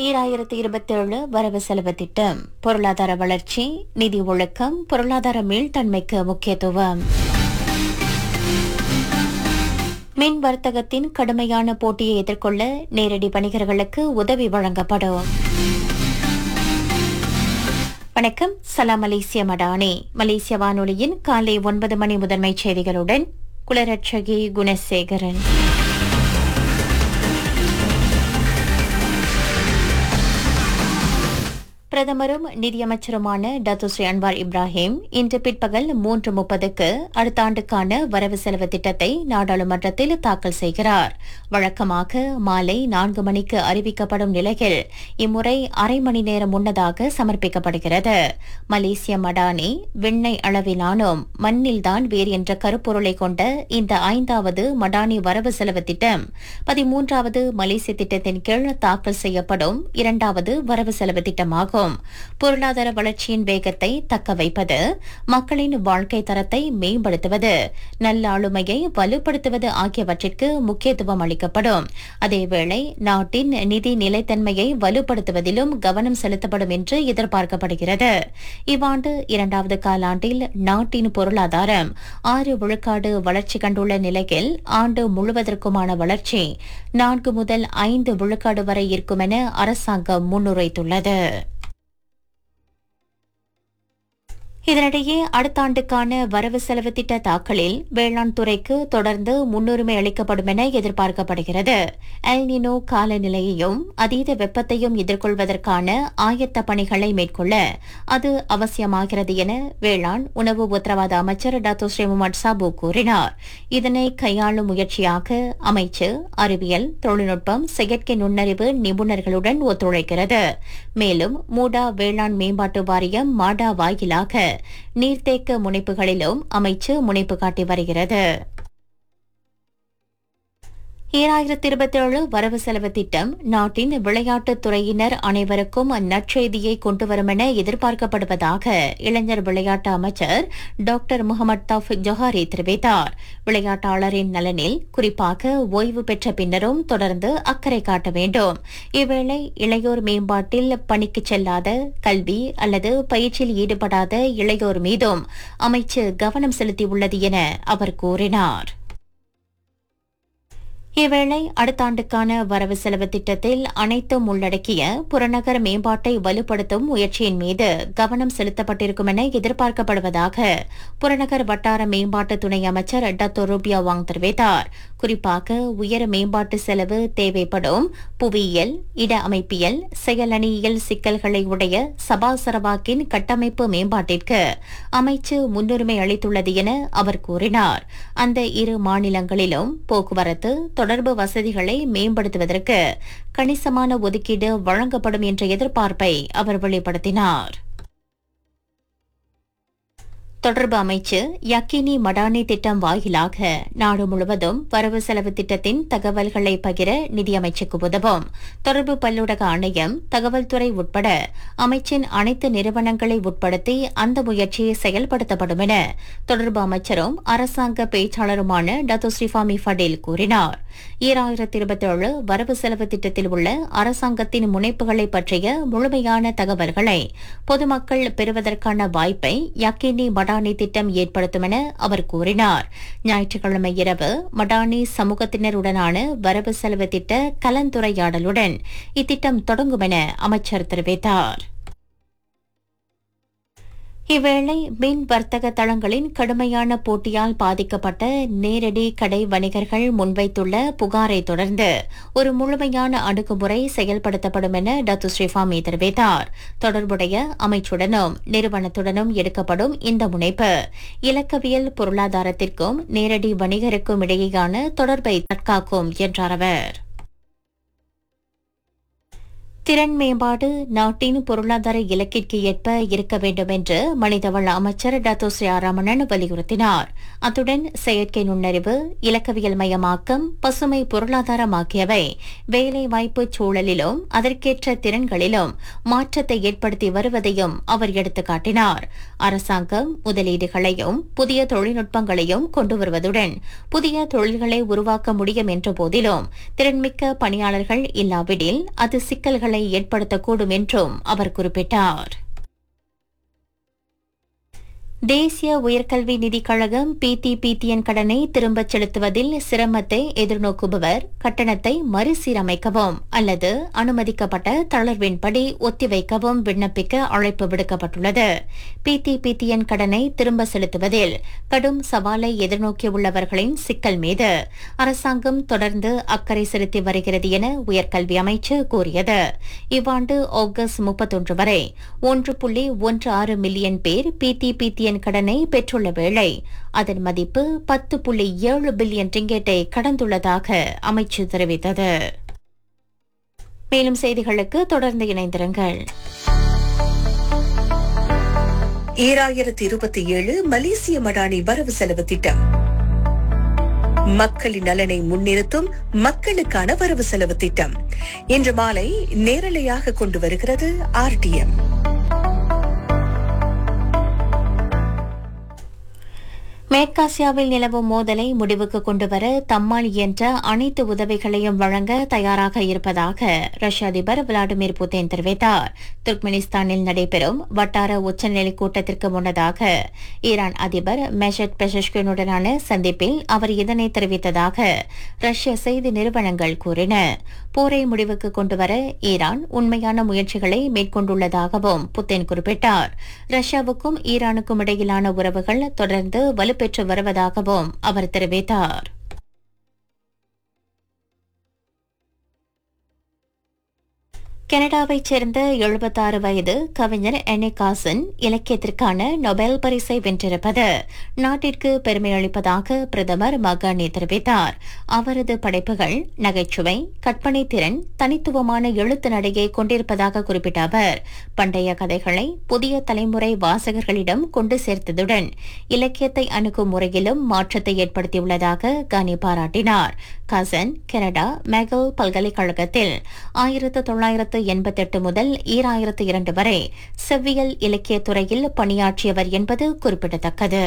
ஈராயிரத்தி இருபத்தேழு வரவு செலவு திட்டம் பொருளாதார வளர்ச்சி நிதி ஒழுக்கம் பொருளாதார மீள்தன்மைக்கு முக்கியத்துவம் மின் வர்த்தகத்தின் கடுமையான போட்டியை எதிர்கொள்ள நேரடி வணிகர்களுக்கு உதவி வழங்கப்படும் வணக்கம் சலாம் மலேசிய மடானி மலேசிய வானொலியின் காலை ஒன்பது மணி முதன்மைச் செய்திகளுடன் குலரட்சகி குணசேகரன் பிரதமரும் நிதியமைச்சருமான டத்துஸ்ரீ அன்வார் இப்ராஹிம் இன்று பிற்பகல் மூன்று முப்பதுக்கு அடுத்த ஆண்டுக்கான வரவு செலவு திட்டத்தை நாடாளுமன்றத்தில் தாக்கல் செய்கிறார் வழக்கமாக மாலை நான்கு மணிக்கு அறிவிக்கப்படும் நிலையில் இம்முறை அரை மணி நேரம் முன்னதாக சமர்ப்பிக்கப்படுகிறது மலேசிய மடானி விண்ணை அளவிலானும் மண்ணில்தான் வேர் என்ற கருப்பொருளை கொண்ட இந்த ஐந்தாவது மடானி வரவு செலவு திட்டம் பதிமூன்றாவது மலேசிய திட்டத்தின் கீழ் தாக்கல் செய்யப்படும் இரண்டாவது வரவு செலவு திட்டமாகும் ஆகும் பொருளாதார வளர்ச்சியின் வேகத்தை தக்க வைப்பது மக்களின் வாழ்க்கை தரத்தை மேம்படுத்துவது நல்ல ஆளுமையை வலுப்படுத்துவது ஆகியவற்றிற்கு முக்கியத்துவம் அளிக்கப்படும் அதேவேளை நாட்டின் நிதி நிலைத்தன்மையை வலுப்படுத்துவதிலும் கவனம் செலுத்தப்படும் என்று எதிர்பார்க்கப்படுகிறது இவ்வாண்டு இரண்டாவது காலாண்டில் நாட்டின் பொருளாதாரம் ஆறு விழுக்காடு வளர்ச்சி கண்டுள்ள நிலையில் ஆண்டு முழுவதற்குமான வளர்ச்சி நான்கு முதல் ஐந்து விழுக்காடு வரை இருக்கும் என அரசாங்கம் முன்னுரைத்துள்ளது இதனிடையே அடுத்த ஆண்டுக்கான வரவு செலவு திட்ட தாக்கலில் வேளாண் துறைக்கு தொடர்ந்து முன்னுரிமை அளிக்கப்படும் என எதிர்பார்க்கப்படுகிறது எல்னினோ காலநிலையையும் அதீத வெப்பத்தையும் எதிர்கொள்வதற்கான ஆயத்த பணிகளை மேற்கொள்ள அது அவசியமாகிறது என வேளாண் உணவு உத்தரவாத அமைச்சர் டாக்டர் ஸ்ரீ முகமது சாபு கூறினார் இதனை கையாளும் முயற்சியாக அமைச்சு அறிவியல் தொழில்நுட்பம் செயற்கை நுண்ணறிவு நிபுணர்களுடன் ஒத்துழைக்கிறது மேலும் மூடா வேளாண் மேம்பாட்டு வாரியம் மாடா வாயிலாக நீர்த்தேக்க முனைப்புகளிலும் அமைச்சு முனைப்பு காட்டி வருகிறது ஈராயிரத்தி இருபத்தி ஏழு வரவு செலவு திட்டம் நாட்டின் விளையாட்டுத் துறையினர் அனைவருக்கும் நற்செய்தியை கொண்டுவரும் என எதிர்பார்க்கப்படுவதாக இளைஞர் விளையாட்டு அமைச்சர் டாக்டர் முகமது தௌஃபிக் ஜொஹாரி தெரிவித்தார் விளையாட்டாளரின் நலனில் குறிப்பாக ஓய்வு பெற்ற பின்னரும் தொடர்ந்து அக்கறை காட்ட வேண்டும் இவ்வேளை இளையோர் மேம்பாட்டில் பணிக்கு செல்லாத கல்வி அல்லது பயிற்சியில் ஈடுபடாத இளையோர் மீதும் அமைச்சு கவனம் செலுத்தியுள்ளது என அவர் கூறினார் இவ்வேளை அடுத்த ஆண்டுக்கான வரவு செலவு திட்டத்தில் அனைத்தும் உள்ளடக்கிய புறநகர் மேம்பாட்டை வலுப்படுத்தும் முயற்சியின் மீது கவனம் செலுத்தப்பட்டிருக்கும் என எதிர்பார்க்கப்படுவதாக புறநகர் வட்டார மேம்பாட்டு துணை அமைச்சர் டத்தோ ரூபியா வாங் தெரிவித்தார் குறிப்பாக உயர் மேம்பாட்டு செலவு தேவைப்படும் புவியியல் இட அமைப்பியல் செயலணியியல் சிக்கல்களை உடைய சபா சரவாக்கின் கட்டமைப்பு மேம்பாட்டிற்கு அமைச்சு முன்னுரிமை அளித்துள்ளது என அவர் கூறினார் அந்த இரு மாநிலங்களிலும் போக்குவரத்து தொடர்பு வசதிகளை மேம்படுத்துவதற்கு கணிசமான ஒதுக்கீடு வழங்கப்படும் என்ற எதிர்பார்ப்பை அவர் வெளிப்படுத்தினார் தொடர்பு அமைச்சு யக்கினி மடானி திட்டம் வாயிலாக நாடு முழுவதும் வரவு செலவு திட்டத்தின் தகவல்களை பகிர நிதியமைச்சுக்கு உதவும் தொடர்பு பல்லூடக ஆணையம் தகவல் துறை உட்பட அமைச்சின் அனைத்து நிறுவனங்களை உட்படுத்தி அந்த முயற்சி செயல்படுத்தப்படும் என தொடர்பு அமைச்சரும் அரசாங்க பேச்சாளருமான டத்து ஸ்ரீஃபாமி ஃபடேல் கூறினார் ஈராயிரத்தி இருபத்தி ஏழு வரவு செலவு திட்டத்தில் உள்ள அரசாங்கத்தின் முனைப்புகளை பற்றிய முழுமையான தகவல்களை பொதுமக்கள் பெறுவதற்கான வாய்ப்பை யக்கினி மடானி திட்டம் ஏற்படுத்தும் என அவர் கூறினார் ஞாயிற்றுக்கிழமை இரவு மடானி சமூகத்தினருடனான வரவு செலவு திட்ட கலந்துரையாடலுடன் இத்திட்டம் தொடங்கும் என அமைச்சர் தெரிவித்தார் இவ்வேளை மின் வர்த்தக தளங்களின் கடுமையான போட்டியால் பாதிக்கப்பட்ட நேரடி கடை வணிகர்கள் முன்வைத்துள்ள புகாரை தொடர்ந்து ஒரு முழுமையான அணுகுமுறை செயல்படுத்தப்படும் என டத்து ஸ்ரீஃபாமி தெரிவித்தார் தொடர்புடைய அமைச்சுடனும் நிறுவனத்துடனும் எடுக்கப்படும் இந்த முனைப்பு இலக்கவியல் பொருளாதாரத்திற்கும் நேரடி வணிகருக்கும் இடையேயான தொடர்பை தற்காக்கும் என்றார் அவர் திறன் மேம்பாடு நாட்டின் பொருளாதார இலக்கிற்கு ஏற்ப இருக்க வேண்டும் என்று மனிதவள அமைச்சர் டாத்தோ ஸ்ரீராமணன் வலியுறுத்தினார் அத்துடன் செயற்கை நுண்ணறிவு இலக்கவியல் மயமாக்கம் பசுமை பொருளாதாரம் ஆகியவை வேலை வாய்ப்பு சூழலிலும் அதற்கேற்ற திறன்களிலும் மாற்றத்தை ஏற்படுத்தி வருவதையும் அவர் எடுத்துக்காட்டினார் அரசாங்கம் முதலீடுகளையும் புதிய தொழில்நுட்பங்களையும் கொண்டு வருவதுடன் புதிய தொழில்களை உருவாக்க முடியும் என்ற போதிலும் திறன்மிக்க பணியாளர்கள் இல்லாவிடில் அது சிக்கல்களை சவாலை ஏற்படுத்தக்கூடும் என்றும் அவர் குறிப்பிட்டார் தேசிய உயர்கல்வி நிதிக் கழகம் பிடிபிடிஎன் கடனை திரும்பச் செலுத்துவதில் சிரமத்தை எதிர்நோக்குபவர் கட்டணத்தை மறுசீரமைக்கவும் அல்லது அனுமதிக்கப்பட்ட தளர்வின்படி ஒத்திவைக்கவும் விண்ணப்பிக்க அழைப்பு விடுக்கப்பட்டுள்ளது பிடிபிடிஎன் கடனை திரும்ப செலுத்துவதில் கடும் சவாலை எதிர்நோக்கியுள்ளவர்களின் சிக்கல் மீது அரசாங்கம் தொடர்ந்து அக்கறை செலுத்தி வருகிறது என உயர்கல்வி அமைச்சு கூறியது இவ்வாண்டு ஆகஸ்ட் முப்பத்தொன்று வரை ஒன்று புள்ளி ஒன்று ஆறு மில்லியன் பேர் பிடிபிடிஎன் கடனை பெற்றுள்ள வேளை அதன் மதிப்பு பத்து புள்ளி ஏழு பில்லியன் ரிங்கெட்டை கடந்துள்ளதாக அமைச்சு தெரிவித்தது மேலும் செய்திகளுக்கு தொடர்ந்து இணைந்திருங்கள் ஈராயிரத்தி இருபத்தி ஏழு மலேசிய மடானி வரவு செலவு திட்டம் மக்களின் நலனை முன்னிறுத்தும் மக்களுக்கான வரவு செலவு திட்டம் இன்று மாலை நேரலையாக கொண்டு வருகிறது ஆர்டிஎம் மேற்காசியாவில் நிலவும் மோதலை முடிவுக்கு கொண்டுவர தம்மால் இயன்ற அனைத்து உதவிகளையும் வழங்க தயாராக இருப்பதாக ரஷ்ய அதிபர் விளாடிமிர் புதின் தெரிவித்தார் துர்க்மெனிஸ்தானில் நடைபெறும் வட்டார உச்சநிலை கூட்டத்திற்கு முன்னதாக ஈரான் அதிபர் மெஷட் பெஷஷ்கினுடனான சந்திப்பில் அவர் இதனை தெரிவித்ததாக ரஷ்ய செய்தி நிறுவனங்கள் கூறின போரை முடிவுக்கு கொண்டுவர ஈரான் உண்மையான முயற்சிகளை மேற்கொண்டுள்ளதாகவும் புத்தின் குறிப்பிட்டார் ரஷ்யாவுக்கும் ஈரானுக்கும் இடையிலான உறவுகள் தொடர்ந்து வலுப்பெற்று வருவதாகவும் அவர் தெரிவித்தார் கனடாவைச் சேர்ந்த எழுபத்தாறு வயது கவிஞர் என்னே காசன் இலக்கியத்திற்கான நொபேல் பரிசை வென்றிருப்பது நாட்டிற்கு பெருமை அளிப்பதாக பிரதமர் மகானி தெரிவித்தார் அவரது படைப்புகள் நகைச்சுவை கற்பனை திறன் தனித்துவமான எழுத்து நடையை கொண்டிருப்பதாக குறிப்பிட்ட அவர் பண்டைய கதைகளை புதிய தலைமுறை வாசகர்களிடம் கொண்டு சேர்த்ததுடன் இலக்கியத்தை அணுகும் முறையிலும் மாற்றத்தை ஏற்படுத்தியுள்ளதாக கானி பாராட்டினார் கசன் கனடா மெகல் பல்கலைக்கழகத்தில் ஆயிரத்து தொள்ளாயிரத்து எண்பத்தெட்டு முதல் ஈராயிரத்து இரண்டு வரை செவ்வியல் இலக்கியத் துறையில் பணியாற்றியவர் என்பது குறிப்பிடத்தக்கது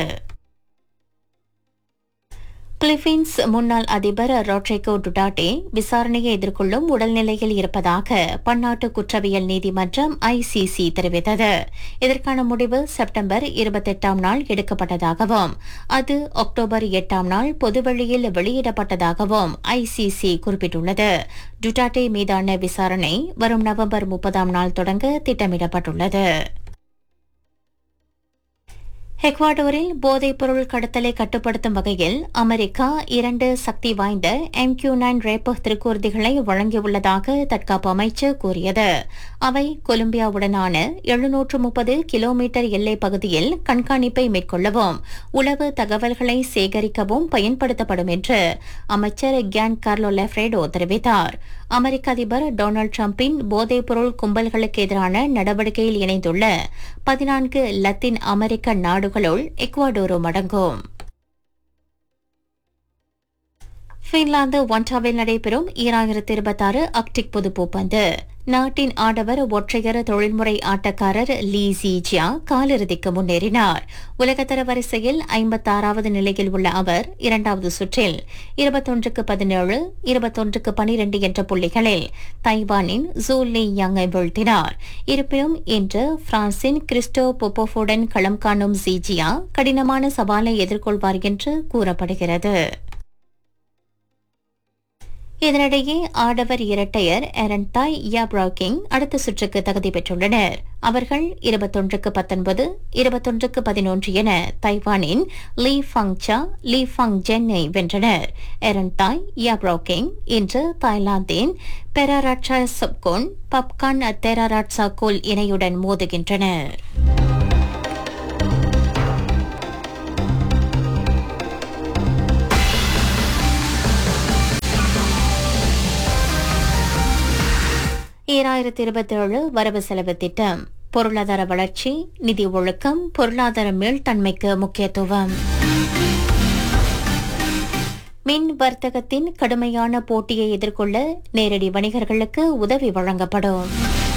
பிலிப்பீன்ஸ் முன்னாள் அதிபர் ரோட்ரிகோ டுடாட்டே விசாரணையை எதிர்கொள்ளும் உடல்நிலையில் இருப்பதாக பன்னாட்டு குற்றவியல் நீதிமன்றம் ஐசிசி தெரிவித்தது இதற்கான முடிவு செப்டம்பர் இருபத்தெட்டாம் நாள் எடுக்கப்பட்டதாகவும் அது அக்டோபர் எட்டாம் நாள் பொதுவெளியில் வெளியிடப்பட்டதாகவும் ஐசிசி குறிப்பிட்டுள்ளது டுடாட்டே மீதான விசாரணை வரும் நவம்பர் முப்பதாம் நாள் தொடங்க திட்டமிடப்பட்டுள்ளது எக்வாடோரில் போதைப்பொருள் கடத்தலை கட்டுப்படுத்தும் வகையில் அமெரிக்கா இரண்டு சக்தி வாய்ந்த எம் கியூ நைன் ரேப்போ திருக்கூர்திகளை வழங்கியுள்ளதாக தற்காப்பு அமைச்சு கூறியது அவை கொலம்பியாவுடனான எழுநூற்று முப்பது கிலோமீட்டர் எல்லை பகுதியில் கண்காணிப்பை மேற்கொள்ளவும் உளவு தகவல்களை சேகரிக்கவும் பயன்படுத்தப்படும் என்று அமைச்சர் கியான் கார்லோ லெஃப்ரேடோ தெரிவித்தார் அமெரிக்க அதிபர் டொனால்டு டிரம்பின் போதைப்பொருள் கும்பல்களுக்கு எதிரான நடவடிக்கையில் இணைந்துள்ள பதினான்கு லத்தீன் அமெரிக்க நாடுகளுள் எக்வாடோரும் அடங்கும் பின்லாந்து ஒன்டாவில் நடைபெறும் ஈராயிரத்தி இருபத்தாறு அக்டிக் பொது பூப்பந்து நாட்டின் ஆடவர் ஒற்றையர் தொழில்முறை ஆட்டக்காரர் லீ ஜியா காலிறுதிக்கு முன்னேறினார் உலகத்தர வரிசையில் ஐம்பத்தாறாவது நிலையில் உள்ள அவர் இரண்டாவது சுற்றில் இருபத்தொன்றுக்கு பதினேழு இருபத்தொன்றுக்கு பனிரெண்டு என்ற புள்ளிகளில் தைவானின் ஜூ லீ யங்கை வீழ்த்தினார் இருப்பினும் இன்று பிரான்சின் கிறிஸ்டோ பொப்போஃபுடன் களம் காணும் ஜிஜியா கடினமான சவாலை எதிர்கொள்வார் என்று கூறப்படுகிறது இதனிடையே ஆடவர் இரட்டையர் எரன் தாய் யாப்ராக்கிங் அடுத்த சுற்றுக்கு தகுதி பெற்றுள்ளனர் அவர்கள் இருபத்தொன்றுக்கு பத்தொன்பது இருபத்தொன்றுக்கு பதினொன்று என தைவானின் லீ ஃபங் சா லீ ஃபங் ஜென்னை வென்றனர் எரன் தாய் யாப்ராக்கிங் இன்று தாய்லாந்தின் பெராராட்சா சப்கோன் பப்கான் தெராராட்சா கோல் இணையுடன் மோதுகின்றனர் ஈராயிரத்தி இருபத்தேழு வரவு செலவு திட்டம் பொருளாதார வளர்ச்சி நிதி ஒழுக்கம் பொருளாதார மீள்தன்மைக்கு முக்கியத்துவம் மின் வர்த்தகத்தின் கடுமையான போட்டியை எதிர்கொள்ள நேரடி வணிகர்களுக்கு உதவி வழங்கப்படும்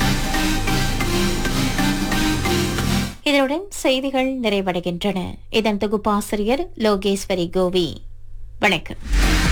இதனுடன் செய்திகள் நிறைவடைகின்றன இதன் தொகுப்பாசிரியர் லோகேஸ்வரி கோவி வணக்கம்